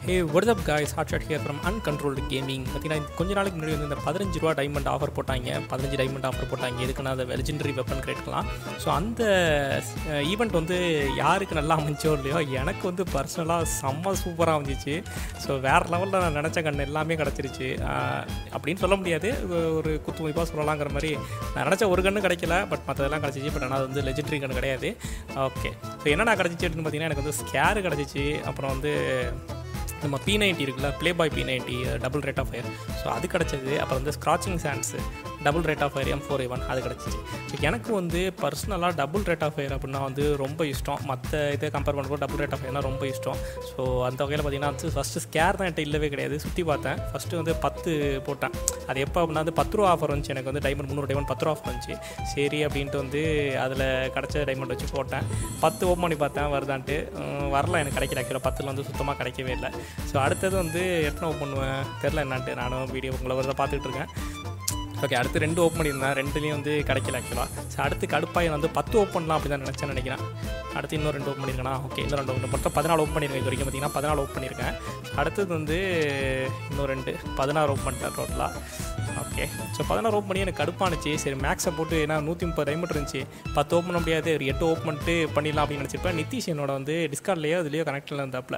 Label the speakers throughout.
Speaker 1: hey what's up guys hot shot here from uncontrolled gaming பார்த்தீங்கன்னா கொஞ்ச நாளைக்கு முன்னாடி வந்து இந்த பதினஞ்சு ரூபா டைமண்ட் ஆஃபர் போட்டாங்க பதினஞ்சு டைமண்ட் ஆஃபர் போட்டாங்க எதுக்குன்னா அதை லெஜெண்டரி வெப்பன் கிடைக்கலாம் ஸோ அந்த ஈவெண்ட் வந்து யாருக்கு நல்லா அமைஞ்சோ இல்லையோ எனக்கு வந்து பர்சனலாக செம்ம சூப்பராக அமைஞ்சிச்சு ஸோ வேறு லெவலில் நான் நினச்ச கண்ணு எல்லாமே கிடச்சிருச்சு அப்படின்னு சொல்ல முடியாது ஒரு குத்து மதிப்பாக சொல்லலாங்கிற மாதிரி நான் நினச்ச ஒரு கண்ணு கிடைக்கல பட் மற்றதெல்லாம் கிடச்சிச்சு பட் ஆனால் அது வந்து லெஜெண்டரி கண்ணு கிடையாது ஓகே ஸோ என்னென்ன கிடச்சிச்சு அப்படின்னு பார்த்தீங்கன்னா எனக்கு வந்து ஸ்கேரு கிடச்சிச்சு அப்புறம் வந்து நம்ம பி நைன்ட்டி இருக்குல்ல play boy P ninety double rate of fire so அது கிடச்சது அப்புறம் வந்து scratching chance double rate of fire M four one அது கிடச்சிச்சு ஸோ எனக்கு வந்து பர்சனலாக டபுள் ரேட் ஆஃப் ஃபயர் அப்படின்னா வந்து ரொம்ப இஷ்டம் மற்ற இதை கம்பேர் பண்ணும்போது டபுள் ரேட் ஆஃப் ஃபயர்னால் ரொம்ப இஷ்டம் ஸோ அந்த வகையில் பார்த்தீங்கன்னா வந்து ஃபஸ்ட்டு ஸ்கேர் தான் என்கிட்ட இல்லவே கிடையாது சுற்றி பார்த்தேன் ஃபஸ்ட்டு வந்து பத்து போட்டேன் அது எப்போ அப்படின்னா வந்து பத்து ரூபா ஆஃபர் வந்துச்சு எனக்கு வந்து டைமண்ட் முந்நூறு டைமண்ட் பத்து ரூபா ஆஃபர் வந்துச்சு சரி அப்படின்ட்டு வந்து அதில் கிடச்ச டைமண்ட் வச்சு போட்டேன் பத்து ஓப்பன் பண்ணி பார்த்தேன் வருதான்ட்டு வரல எனக்கு கிடைக்கல ஆக்சுவலாக பத்தில் வந்து சுத்தமாக கிடைக்கவே இல்லை ஸோ அடுத்தது வந்து எத்தனை ஓப்பன் பண்ணுவேன் தெரில என்னான்ட்டு நானும் வீடியோ உங்களை வரதை பார்த்துட்டு இருக்கேன் ஓகே அடுத்து ரெண்டு ஓப்பன் பண்ணியிருந்தேன் ரெண்டுலேயும் வந்து கிடைக்கல ஆக்சுவலாக ஸோ அடுத்து கடுப்பாய் வந்து பத்து ஓப்பன்லாம் அப்படி தான் நினச்சேன் நினைக்கிறேன் அடுத்து இன்னும் ரெண்டு ஓப்பன் பண்ணியிருக்கேனா ஓகே இன்னும் ரெண்டு ஓப்பன் மொத்தம் பதினாலு ஓப்பன் பண்ணியிருக்கேன் இது வரைக்கும் பார்த்தீங்கன்னா பதினாலு ஓப்பன் பண்ணியிருக்கேன் அடுத்தது வந்து இன்னும் ரெண்டு பதினாறு ஓப்பன் பண்ணிட்டேன் டோட்டலாக ஓகே ஸோ பதினாறு ஓப்பன் பண்ணி எனக்கு கடுப்பானுச்சு சரி மேக்ஸை போட்டு ஏன்னா நூற்றி முப்பது டைமண்ட் இருந்துச்சு பத்து ஓப்பன் பண்ண முடியாது ஒரு எட்டு ஓப்பன் பண்ணிட்டு பண்ணிடலாம் அப்படின்னு நினச்சிருப்பேன் நிதிஷ் என்னோட வந்து டிஸ்கார்ட்லேயோ அதுலேயோ கனெக்டில் இருந்தாப்புல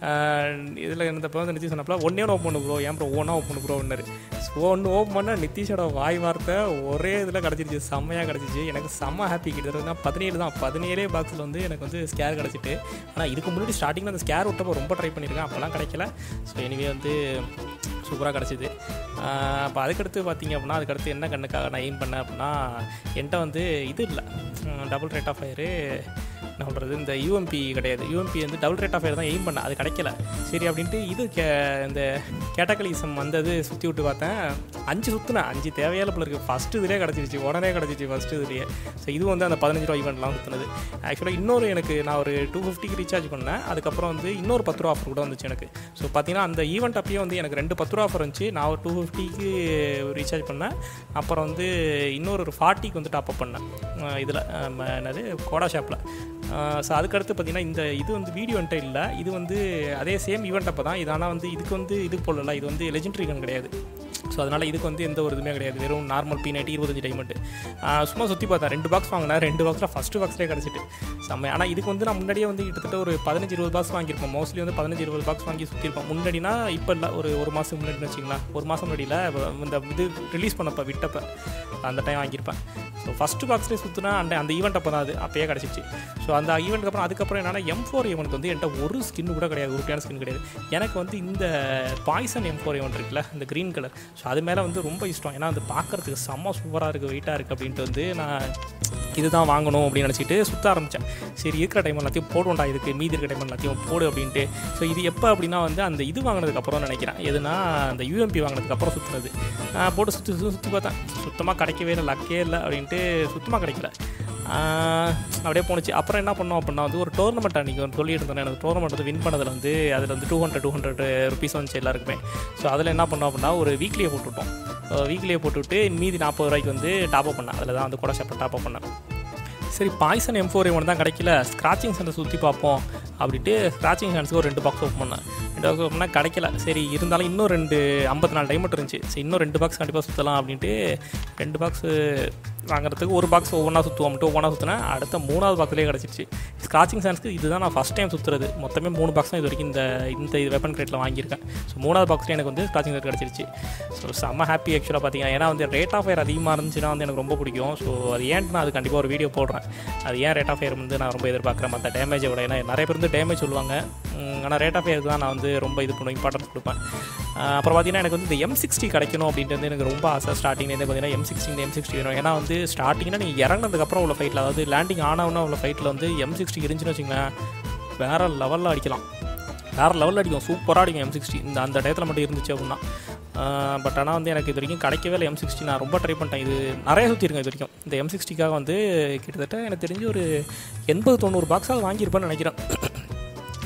Speaker 1: இதில் இருந்தப்போ வந்து நிதிஷ் சொன்னப்பல ஒன்றே ஓப்பன் பண்ணு ப்ரோ ஏன் ப்ரோ ஒன்றா ஓப்பன் பண்ணு ப்ரோ ஒன்று ஸோ ஒன்று ஓப்பன் பண்ணால் நிதிஷோட வாய் வார்த்தை ஒரே இதில் கிடச்சிருச்சு செம்மையாக கிடச்சிச்சு எனக்கு செம்ம ஹாப்பி கிட்டத்தட்ட பதினேழு தான் பதினேழே பாக்ஸில் வந்து எனக்கு வந்து ஸ்கேர் கிடச்சிட்டு ஆனால் இதுக்கு முன்னாடி ஸ்டார்டிங்கில் அந்த ஸ்கேர் விட்டப்போ ரொம்ப ட்ரை பண்ணியிருக்கேன் அப்போல்லாம் கிடைக்கல ஸோ எனிவே வந்து சூப்பராக கிடச்சிது அப்போ அதுக்கடுத்து பார்த்தீங்க அப்படின்னா அதுக்கடுத்து என்ன கண்ணுக்காக நான் எய்ம் பண்ணேன் அப்படின்னா என்கிட்ட வந்து இது இல்லை டபுள் ரேட் ஆஃப் ஃபயரு என்ன சொல்கிறது இந்த யூஎம்பி கிடையாது யூஎம்பி வந்து டபுள் ரேட் ஆஃப் ஃபயர் தான் எய்ம் பண்ணேன் அது கிடைக்கல சரி அப்படின்ட்டு இது கே இந்த கேட்டகலிசம் வந்தது சுற்றி விட்டு பார்த்தேன் அஞ்சு சுற்றுனேன் அஞ்சு தேவையான பிள்ளை இருக்குது ஃபஸ்ட்டு இதுலேயே கிடச்சிருச்சு உடனே கிடச்சிச்சு ஃபஸ்ட்டு இதுலேயே ஸோ இது வந்து அந்த பதினஞ்சு ரூபா ஈவெண்ட்லாம் சுற்றுனது ஆக்சுவலாக இன்னொரு எனக்கு நான் ஒரு டூ ஃபிஃப்டிக்கு ரீசார்ஜ் பண்ணேன் அதுக்கப்புறம் வந்து இன்னொரு பத்து ரூபா ஆஃபர் கூட வந்துச்சு எனக்கு ஸோ பார்த்தீங்கன்னா அந்த ஈவெண்ட் அப்பயே வந்து எனக்கு ரெண்டு பத்து ரூபா ஆஃபர் இருந்துச்சு நான் ஒரு டூ ஃபிஃப்டிக்கு ரீசார்ஜ் பண்ணேன் அப்புறம் வந்து இன்னொரு ஒரு ஃபார்ட்டிக்கு வந்து டாப்அப் பண்ணேன் இதில் என்னது கோடா ஷாப்பில் ஸோ அதுக்கடுத்து பார்த்திங்கன்னா இந்த இது வந்து வீடியோ என்கிட்ட இல்லை இது வந்து அதே சேம் ஈவெண்ட் அப்போ தான் இது ஆனால் வந்து இதுக்கு வந்து இது போடல இது வந்து லெஜெண்டரி கன் கிடையாது ஸோ அதனால் இதுக்கு வந்து எந்த ஒரு இதுவுமே கிடையாது வெறும் நார்மல் பி நைட்டி இருபத்தஞ்சு டைமண்ட் சும்மா சுற்றி பார்த்தேன் ரெண்டு பாக்ஸ் வாங்கினேன் ரெண்டு பாக்ஸில் ஃபஸ்ட்டு பாக்ஸ்லேயே கிடச்சிட்டு செம்ம ஆனால் இதுக்கு வந்து நான் முன்னாடியே வந்து கிட்டத்தட்ட ஒரு பதினஞ்சு இருபது பாக்ஸ் வாங்கியிருப்போம் மோஸ்ட்லி வந்து பதினஞ்சு இருபது பாக்ஸ் வாங்கி சுற்றிருப்போம் முன்னாடினா இப்போ இல்லை ஒரு ஒரு மாதம் முன்னாடி வச்சிங்களா ஒரு மாதம் முன்னாடியில் இந்த இது ரிலீஸ் பண்ணப்போ விட்டப்போ அந்த டைம் வாங்கியிருப்பேன் ஸோ ஃபஸ்ட்டு பாக்ஸ்லேயே சுற்றினா அந்த அந்த ஈவெண்ட் அப்போ தான் அது அப்போயே கிடச்சிச்சு ஸோ அந்த ஈவெண்ட்டுக்கு அப்புறம் அதுக்கப்புறம் என்னன்னா எம் ஃபோர் ஈவெண்ட் வந்து என்கிட்ட ஒரு ஸ்கின் கூட கிடையாது உருட்டியான ஸ்கின் கிடையாது எனக்கு வந்து இந்த பாய்சன் எம் ஃபோர் ஈவெண்ட் இருக்குல்ல இந்த க்ரீன் கலர் ஸோ அது மேலே வந்து ரொம்ப இஷ்டம் ஏன்னா அது பார்க்குறதுக்கு செம்ம சூப்பராக இருக்குது வெயிட்டாக இருக்குது அப்படின்ட்டு வந்து நான் இதுதான் வாங்கணும் அப்படின்னு நினச்சிட்டு சுற்ற ஆரம்பித்தேன் சரி இருக்கிற டைம் எல்லாத்தையும் போடுவோம்டா இதுக்கு மீதி இருக்கிற டைம் எல்லாத்தையும் போடு அப்படின்ட்டு ஸோ இது எப்போ அப்படின்னா வந்து அந்த இது வாங்கினதுக்கப்புறம் நினைக்கிறேன் எதுனா அந்த யூஎம்பி வாங்கினதுக்கப்புறம் சுற்றுனது போட்டு சுற்றி சுற்றி சுற்றி பார்த்தேன் சுத்தமாக கிடைக்கவே இல்லை லக்கே இல்லை அப்படின்ட்டு சுத்தமாக கிடைக்கல அப்படியே போணுச்சு அப்புறம் என்ன பண்ணோம் அப்படின்னா வந்து ஒரு டோர்னமெண்ட் அன்றைக்கி வந்து சொல்லிட்டு இருந்தேன் எனக்கு டோர்னமெண்ட் வந்து வின் பண்ணதில் வந்து அதில் வந்து two hundred two hundred rupees வந்துச்சு எல்லாருக்குமே ஸோ அதில் என்ன பண்ணோம் அப்படின்னா ஒரு வீக்லியை போட்டுவிட்டோம் வீக்லியை போட்டுவிட்டு மீதி நாற்பது ரூபாய்க்கு வந்து டாப்அப் பண்ணேன் அதில் தான் வந்து கூட ஷாப்பில் டாப்அப் பண்ணேன் சரி பாய்சன் எம் ஃபோர் ஒன்று தான் கிடைக்கல ஸ்க்ராச்சிங் சென்டர் சுற்றி பார்ப்போம் அப்படின்ட்டு ஸ்க்ராச்சிங் சென்டர்ஸ்க்கு ஒரு ரெண்டு பாக்ஸ் ஓப்பன் பண்ணேன் ரெண்டு பாக்ஸ் ஓப்பன் பண்ணால் கிடைக்கல சரி இருந்தாலும் இன்னும் ரெண்டு ஐம்பத்தி நாலு டைமண்ட் இருந்துச்சு சரி இன்னும் ரெண்டு பாக்ஸ் கண்டிப்பாக சுற்றலாம் அப்படின்ட்டு ரெண்டு பாக்ஸு வாங்குறதுக்கு ஒரு பாக்ஸ் ஒவ்வொன்றா சுற்றுவோம் மட்டும் ஒவ்வொன்றா சுற்றினேன் அடுத்த மூணாவது பாக்ஸ்லேயே கிடச்சிருச்சு ஸ்க்ராச்சிங் சான்ஸ்க்கு இதுதான் நான் ஃபஸ்ட் டைம் சுற்றுறது மொத்தமே மூணு பாக்ஸ் தான் இது வரைக்கும் இந்த இந்த வெப்பன் கிரேட்டில் வாங்கியிருக்கேன் ஸோ மூணாவது பாக்ஸ்லேயே எனக்கு வந்து ஸ்க்ராச்சிங் சான்ஸ் கிடச்சிருச்சு ஸோ செம்ம ஹாப்பி ஆக்சுவலாக பார்த்தீங்கன்னா ஏன்னா வந்து ரேட் ஆஃப் ஃபயர் அதிகமாக இருந்துச்சுன்னா வந்து எனக்கு ரொம்ப பிடிக்கும் ஸோ அது ஏன்ட்டு நான் அது கண்டிப்பாக ஒரு வீடியோ போடுறேன் அது ஏன் ரேட் ஆஃப் ஃபயர் வந்து நான் ரொம்ப எதிர்பார்க்குறேன் மற்ற டேமேஜை விட ஏன்னா நிறைய பேர் வந்து டேமேஜ் சொல்லுவாங்க ஆனால் ரேட் ஆஃப் ஃபயருக்கு தான் நான் வந்து ரொம்ப இது பண்ணுவேன் இம்பார்ட்டன்ஸ் கொடுப்பேன் அப்புறம் பார்த்தீங்கன்னா எனக்கு வந்து இந்த எம் சிக்ஸ்டி கிடைக்கணும் அப்படின்ட்டு வந்து எனக்கு ரொம்ப ஆசை ஸ்டார்டிங்லேருந்து பார்த்தீங்கன்னா எம் சிக்ஸ்டி எம் சிக்ஸ்டி வேணும் ஏன்னா வந்து ஸ்டார்டிங்னா நீங்கள் இறங்கினதுக்கப்புறம் உள்ள ஃபைட்டில் அதாவது லேண்டிங் ஆனவுன்னா உள்ள ஃபைட்டில் வந்து எம் சிக்ஸ்டி இருந்துச்சுன்னு வச்சுங்களேன் வேறு லெவலில் அடிக்கலாம் வேறு லெவலில் அடிக்கும் சூப்பராக அடிக்கும் எம் சிக்ஸ்டி இந்த அந்த டயத்தில் மட்டும் இருந்துச்சு அப்படின்னா பட் ஆனால் வந்து எனக்கு இது வரைக்கும் கிடைக்கவே இல்லை எம் சிக்ஸ்டி நான் ரொம்ப ட்ரை பண்ணிட்டேன் இது நிறைய சுற்றிருக்கேன் இது வரைக்கும் இந்த எம் சிக்ஸ்டிக்காக வந்து கிட்டத்தட்ட எனக்கு தெரிஞ்சு ஒரு எண்பது தொண்ணூறு பாக்ஸாவது வாங்கியிருப்பேன்னு நினைக்கிறேன்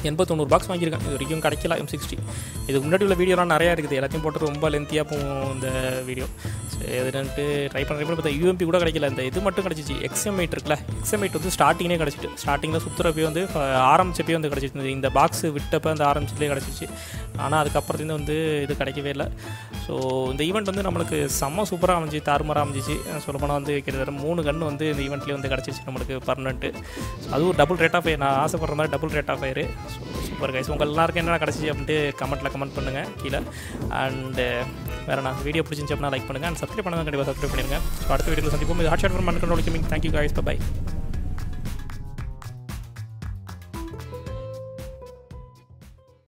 Speaker 1: எண்பது தொண்ணூறு பாக்ஸ் வாங்கியிருக்கேன் இது வரைக்கும் கிடைக்கல எம் சிக்ஸ்டி இதுக்கு முன்னாடி உள்ள வீடியோலாம் நிறையா இருக்குது எல்லாத்தையும் போட்டு ரொம்ப லென்த்தியாக போகும் இந்த வீடியோ சரி எதுன்ட்டு ட்ரை பண்ண ட்ரை பண்ணி பார்த்தா யூஎம்பி கூட கிடைக்கல இந்த இது மட்டும் கிடச்சிச்சு எக்ஸ்எம் எயிட் இருக்குல்ல எக்ஸ்எம் எயிட் வந்து ஸ்டார்டிங்கே கிடச்சிட்டு ஸ்டார்டிங்கில் சுற்றுறப்பே வந்து ஆரம்பிச்சப்பே வந்து கிடச்சிட்டு இந்த பாக்ஸ் விட்டப்போ அந்த ஆரம்பிச்சதுலேயே கிடச்சிச்சு ஆனால் அதுக்கப்புறத்துலேருந்து வந்து இது கிடைக்கவே இல்லை ஸோ இந்த ஈவெண்ட் வந்து நம்மளுக்கு செம்ம சூப்பராக அமைஞ்சி தாறுமாறாக அமைஞ்சிச்சு சொல்லப்போனால் வந்து கிட்டத்தட்ட மூணு கன்று வந்து இந்த ஈவெண்ட்லேயே வந்து கிடச்சிச்சு நம்மளுக்கு பர்மனெண்ட்டு அதுவும் டபுள் ரேட் ஆஃப் ஃபயர் நான் ஆசைப்படுற மாதிரி double rate of fire so super guys உங்கள் எல்லாருக்கும் என்ன கிடச்சிச்சு அப்படின்ட்டு கமெண்ட்டில் கமெண்ட் பண்ணுங்கள் கீழே அண்டு வேறு நான் வீடியோ பிடிச்சிருந்துச்சு அப்படின்னா லைக் பண்ணுங்கள் அண்ட் சப்ஸ்கிரைப் பண்ணுங்கள் கண்டிப்பாக சப்ஸ்கிரைப் பண்ணிடுங்க ஸோ அடுத்த வீடியோவில் சந்திப்போம் இது hot shot from uncontrolled gaming thank you guys by